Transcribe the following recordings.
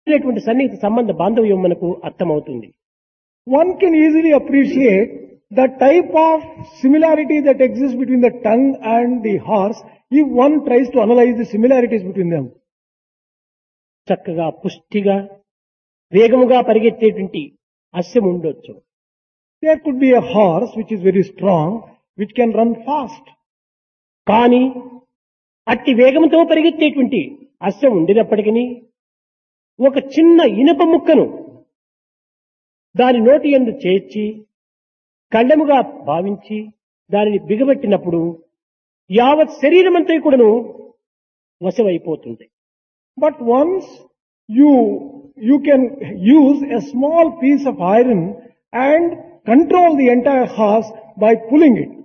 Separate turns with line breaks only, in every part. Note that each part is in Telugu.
అనేటువంటి సన్నిహిత సంబంధ బాంధవ్యం మనకు అర్థమవుతుంది
One can easily appreciate the type of similarity that exists between the tongue and the horse if one tries to analyze the similarities between them.
చక్కగా పుష్టిగా వేగముగా పరిగెత్తేటువంటి అస్యం ఉండొచ్చు
There could be a horse which is very strong, which can run fast.
కానీ అట్టి వేగంతో పరిగెత్తేటువంటి అస్యం ఉండినప్పటికీ ఒక చిన్న ఇనుప ముక్కను దాని నోటి ఎందు చేర్చి కళ్ళముగా భావించి దానిని బిగబెట్టినప్పుడు యావత్ శరీరమంతా కూడాను వశమైపోతుంది
But once you, you can use a small piece of iron and control the entire horse by pulling it.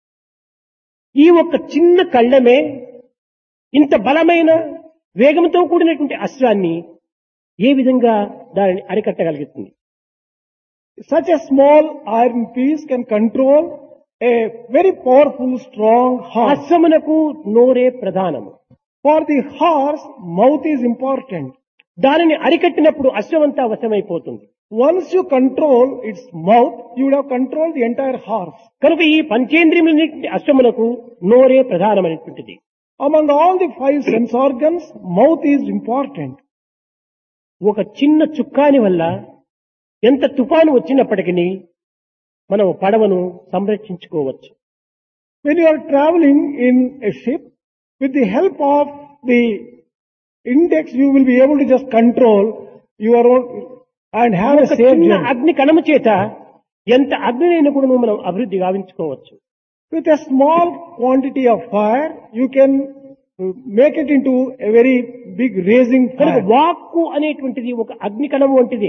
ఈ ఒక్క చిన్న కళ్ళమే ఇంత బలమైన వేగంతో కూడినటువంటి అశ్వాన్ని ఏ విధంగా దానిని అరికట్టగలుగుతుంది
Such a small iron piece can control a very powerful, strong horse.
అశ్వమునకు నోరే ప్రధానము
For the horse, mouth is important.
దానిని అరికట్టినప్పుడు అశ్వమంతా వశమైపోతుంది
Once you control its mouth, you would have controlled the entire horse.
కనుక ఈ పంచేంద్రియముల అశ్వమునకు నోరే ప్రధానమైనటువంటిది
Among all the five sense organs, mouth is important.
ఒక చిన్న చుక్కాని వల్ల ఎంత తుఫాను వచ్చినప్పటికీ మనం పడవను సంరక్షించుకోవచ్చు
When you are traveling in a ship, with the help of the index, you will be able to just control your own and have a
ఒక
safe
చిన్న
journey.
అగ్ని కణము చేత ఎంత అగ్నినైనా కూడా మనం అభివృద్ధి గావించుకోవచ్చు
With a small quantity of fire, you can uh, make it into a very big raising
కనుక
fire.
వాక్కు అనేటువంటిది ఒక అగ్ని కణము వంటిది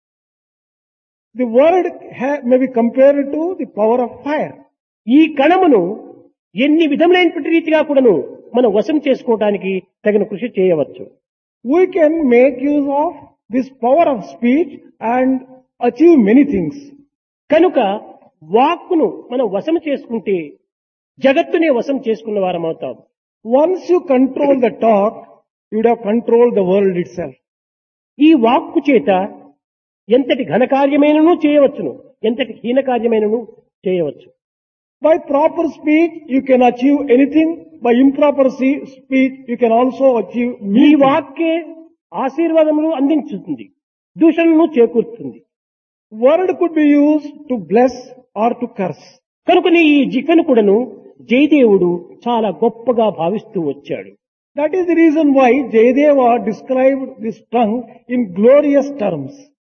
The word ha- may be compared to the power of fire.
ఈ కణమును ఎన్ని విధములైనటువంటి రీతిగా కూడాను మనం వశం చేసుకోవడానికి తగిన కృషి చేయవచ్చు
We can make use of this power of speech and achieve many things.
కనుక వాక్కును మనం వశం చేసుకుంటే జగత్తునే వశం చేసుకున్న వారం అవుతాం
Once you control the talk, you would have controlled the world itself.
ఈ వాక్కు చేత ఎంతటి ఘనకార్యమైనను చేయవచ్చును ఎంతటి హీనకార్యమైనను చేయవచ్చు
By proper speech, you can achieve anything. By improper se- speech, you can also achieve
ఈ
many things.
వాక్కే ఆశీర్వాదములు అందించుతుంది దూషణను చేకూరుతుంది
Word could be used to bless or to curse.
కనుకనే ఈ జికను కూడాను జయదేవుడు చాలా గొప్పగా భావిస్తూ వచ్చాడు
That is the reason why Jayadeva described this tongue in glorious terms.